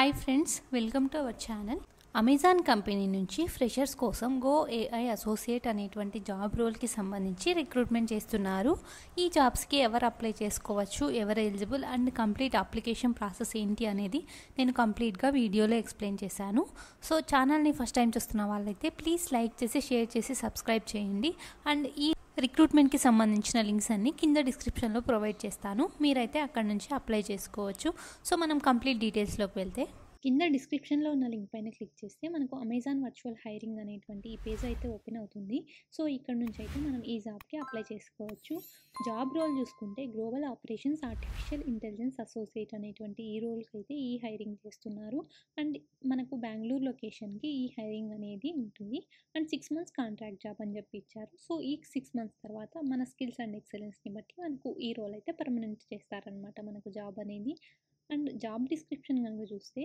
Hi friends welcome to our channel Amazon company నుంచి freshers కోసం go AI associate అనేటువంటి job రోల్కి సంబంధించి రిక్రూట్మెంట్ చేస్తున్నారు ఈ జాబ్స్కి ఎవరు అప్లై చేసుకోవచ్చు ఎవరు eligible and complete application process ఏంటి అనేది నేను కంప్లీట్గా వీడియోలో ఎక్స్ప్లెయిన్ చేశాను సో ఛానల్ని ఫస్ట్ టైం చూస్తున్న వాళ్ళైతే ప్లీజ్ లైక్ చేసి షేర్ చేసి సబ్స్క్రైబ్ చేయండి అండ్ ఈ రిక్రూట్మెంట్కి సంబంధించిన లింక్స్ అన్ని కింద డిస్క్రిప్షన్లో ప్రొవైడ్ చేస్తాను మీరైతే అక్కడ నుంచి అప్లై చేసుకోవచ్చు సో మనం కంప్లీట్ డీటెయిల్స్లోకి వెళ్తే కింద డిస్క్రిప్షన్లో ఉన్న లింక్ పైన క్లిక్ చేస్తే మనకు అమెజాన్ వర్చువల్ హైరింగ్ అనేటువంటి ఈ పేజ్ అయితే ఓపెన్ అవుతుంది సో ఇక్కడ నుంచి అయితే మనం ఈ జాబ్కి అప్లై చేసుకోవచ్చు జాబ్ రోల్ చూసుకుంటే global operations artificial intelligence associate అనేటువంటి ఈ రోల్కి అయితే ఈ హైరింగ్ చేస్తున్నారు అండ్ మనకు బెంగళూరు లొకేషన్కి ఈ హైరింగ్ అనేది ఉంటుంది and six months contract job అని చెప్పి ఇచ్చారు సో ఈ సిక్స్ మంత్స్ తర్వాత మన స్కిల్స్ అండ్ ఎక్సలెన్స్ని బట్టి మనకు ఈ రోల్ అయితే పర్మనెంట్ చేస్తారనమాట మనకు జాబ్ అనేది అండ్ జాబ్ డిస్క్రిప్షన్ కనుక చూస్తే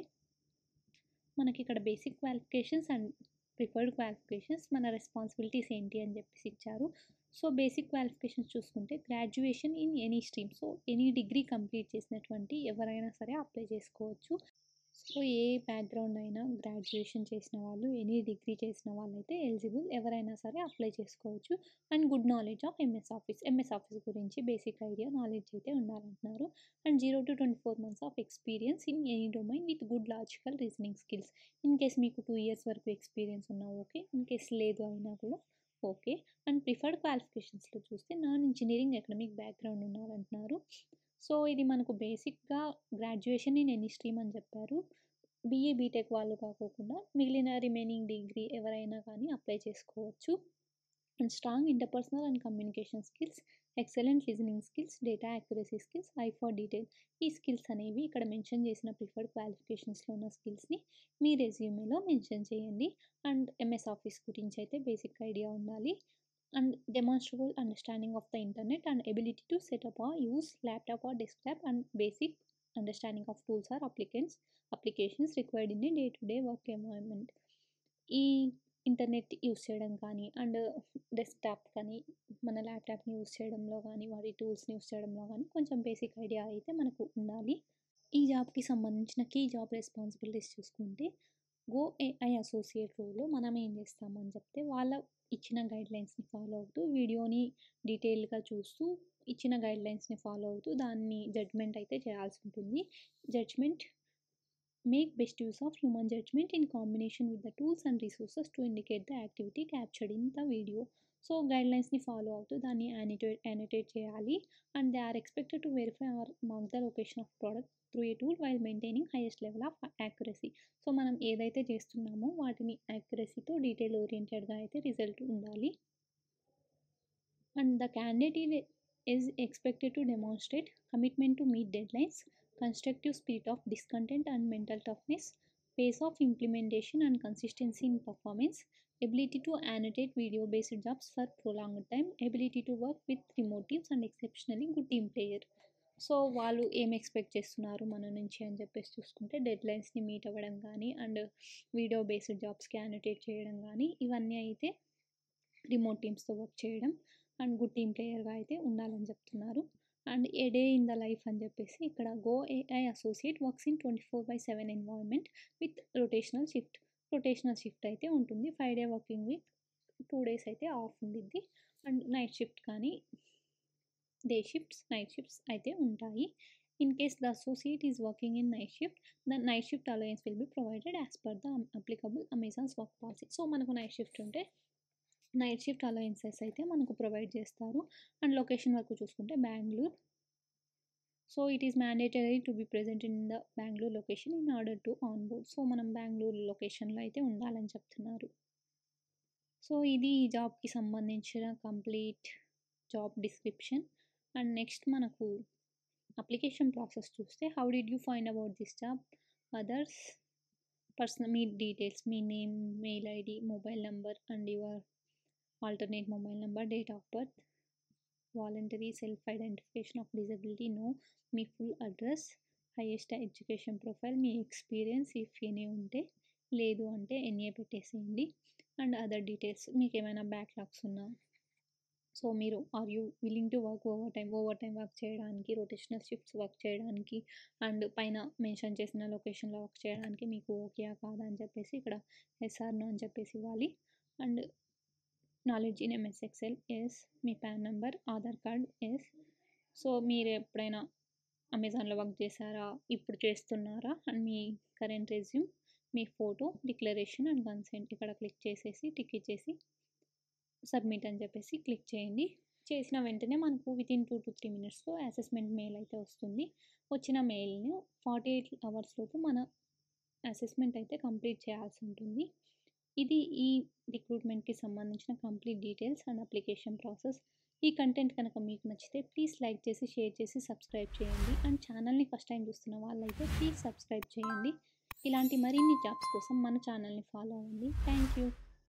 మనకి ఇక్కడ basic qualifications and preferred qualifications మన రెస్పాన్సిబిలిటీస్ ఏంటి అని చెప్పేసి ఇచ్చారు సో బేసిక్ క్వాలిఫికేషన్స్ చూసుకుంటే graduation in any stream so any degree complete చేసినటువంటి ఎవరైనా సరే అప్లై చేసుకోవచ్చు సో ఏ బ్యాక్గ్రౌండ్ అయినా గ్రాడ్యుయేషన్ చేసిన వాళ్ళు ఎనీ డిగ్రీ చేసిన వాళ్ళైతే ఎలిజిబుల్ ఎవరైనా సరే అప్లై చేసుకోవచ్చు and good knowledge of M S office M S office గురించి బేసిక్ ఐడియా నాలెడ్జ్ అయితే ఉండాలంటున్నారు and zero to twenty four months of experience in any domain with good logical reasoning skills in case మీకు two years వరకు experience ఉన్నా okay in case లేదు అయినా కూడా okay and preferred క్వాలిఫికేషన్స్లో చూస్తే నాన్ ఇంజనీరింగ్ ఎకడమిక్ బ్యాక్గ్రౌండ్ ఉన్నారంటున్నారు so ఇది మనకు బేసిక్గా గ్రాడ్యుయేషన్ ఇన్ ఎనీ స్ట్రీమ్ అని చెప్పారు బీఏ బీటెక్ వాళ్ళు కాకోకుండా మిగిలిన రిమైనింగ్ డిగ్రీ ఎవరైనా కానీ అప్లై చేసుకోవచ్చు and strong interpersonal and communication skills excellent listening skills data accuracy skills eye for detail ఈ స్కిల్స్ అనేవి ఇక్కడ మెన్షన్ చేసిన ప్రిఫర్డ్ క్వాలిఫికేషన్స్లో ఉన్న స్కిల్స్ని మీ రెజ్యూమేలో మెన్షన్ చేయండి అండ్ ఎంఎస్ ఆఫీస్ గురించి అయితే బేసిక్ ఐడియా ఉండాలి and demonstrable understanding of the internet and ability to set up or use laptop or desktop and basic understanding of tools or applicants applications required in a day-to-day work environment ఈ internet use చేయడం కానీ and desktop కానీ మన ల్యాప్టాప్ని use చేయడంలో కానీ వాటి టూల్స్ని use చేయడంలో కానీ కొంచెం బేసిక్ ఐడియా అయితే మనకు ఉండాలి ఈ జాబ్కి సంబంధించిన కీ జాబ్ రెస్పాన్సిబిలిటీస్ చూసుకుంటే గో ఏఐ అసోసియేట్ రోల్లో మనం ఏం చేస్తామని చెప్తే వాళ్ళ ఇచ్చిన గైడ్లైన్స్ని ఫాలో అవుతూ వీడియోని డీటెయిల్గా చూస్తూ ఇచ్చిన గైడ్లైన్స్ని ఫాలో అవుతూ దాన్ని జడ్జ్మెంట్ అయితే చేయాల్సి ఉంటుంది judgement make best use of human judgement in combination with the tools and resources to indicate the activity captured in the video so గైడ్లైన్స్ని ఫాలో అవుతూ దాన్ని యానిటేట్ యానిటేట్ చేయాలి and they are expected to verify or mark the location of product through a tool while maintaining highest level of accuracy so మనం ఏదైతే చేస్తున్నామో వాటిని యాక్యురసీతో detail ఓరియంటెడ్గా అయితే result ఉండాలి and the candidate is expected to demonstrate commitment to meet deadlines constructive spirit of discontent and mental toughness pace of implementation and consistency in performance, ability to annotate video based jobs for prolonged time, ability to work with remote teams and exceptionally good team player. So వాళ్ళు ఏం expect చేస్తున్నారు మన నుంచి అని చెప్పేసి చూసుకుంటే dead లైన్స్ని meet అవ్వడం కానీ అండ్ వీడియో బేస్డ్ జాబ్స్కి యానిటేట్ చేయడం కానీ ఇవన్నీ అయితే రిమోట్ టీమ్స్తో వర్క్ చేయడం అండ్ గుడ్ టీమ్ ప్లేయర్గా అయితే ఉండాలని చెప్తున్నారు and a day in the life అని చెప్పేసి ఇక్కడ go AI associate works in twenty four by seven environment with rotational shift rotational shift అయితే ఉంటుంది five day working week two days అయితే ఆఫ్ ఉండిద్ది అండ్ నైట్ షిఫ్ట్ కానీ day shifts night shifts అయితే ఉంటాయి in case the associate is working in night shift the night shift allowance will be provided as per the applicable Amazon's work policy so మనకు night shift ఉంటే night shift allowances అయితే మనకు provide చేస్తారు and location వరకు చూసుకుంటే Bengaluru so it is mandatory to be present in the Bengaluru location in order to on board so మనం బెంగళూరు లొకేషన్లో అయితే ఉండాలని చెప్తున్నారు సో ఇది ఈ జాబ్కి సంబంధించిన complete job description and next మనకు అప్లికేషన్ ప్రాసెస్ చూస్తే how did you find about this job others personal మీ డీటెయిల్స్ మీ name mail ID mobile number and your alternate mobile number date of birth voluntary self identification of disability no మీ full address highest education profile మీ experience if any ఉంటే లేదు అంటే ఎన్ఏ పెట్టేసేయండి and other details మీకు ఏమైనా backlogs ఉన్నా so మీరు are you willing to work overtime overtime work చేయడానికి రొటేషనల్ షిఫ్ట్స్ వర్క్ చేయడానికి అండ్ పైన మెన్షన్ చేసిన లొకేషన్లో వర్క్ చేయడానికి మీకు ఓకే కాదా అని చెప్పేసి ఇక్కడ ఎస్ఆర్నో అని చెప్పేసి ఇవ్వాలి and knowledge in M S Excel yes మీ PAN number Aadhaar card yes so మీరు ఎప్పుడైనా అమెజాన్లో వర్క్ చేశారా ఇప్పుడు చేస్తున్నారా అండ్ మీ కరెంట్ రెజ్యూమ్ మీ ఫోటో డిక్లరేషన్ అండ్ కన్సెంట్ ఇక్కడ క్లిక్ చేసేసి టిక్ ఇచ్చేసి సబ్మిట్ అని చెప్పేసి క్లిక్ చేయండి చేసిన వెంటనే మనకు within two to three మినిట్స్లో అసెస్మెంట్ మెయిల్ అయితే వస్తుంది వచ్చిన మెయిల్ని ఫార్టీ ఎయిట్ అవర్స్ లోపు మన అసెస్మెంట్ అయితే కంప్లీట్ చేయాల్సి ఉంటుంది ఇది ఈ రిక్రూట్మెంట్కి సంబంధించిన complete details and application process ఈ కంటెంట్ కనుక మీకు నచ్చితే ప్లీజ్ లైక్ చేసి షేర్ చేసి సబ్స్క్రైబ్ చేయండి అండ్ ఛానల్ని ఫస్ట్ టైం చూస్తున్న వాళ్ళైతే ప్లీజ్ సబ్స్క్రైబ్ చేయండి ఇలాంటి మరిన్ని జాబ్స్ కోసం మన ఛానల్ని ఫాలో అవ్వండి థ్యాంక్ యూ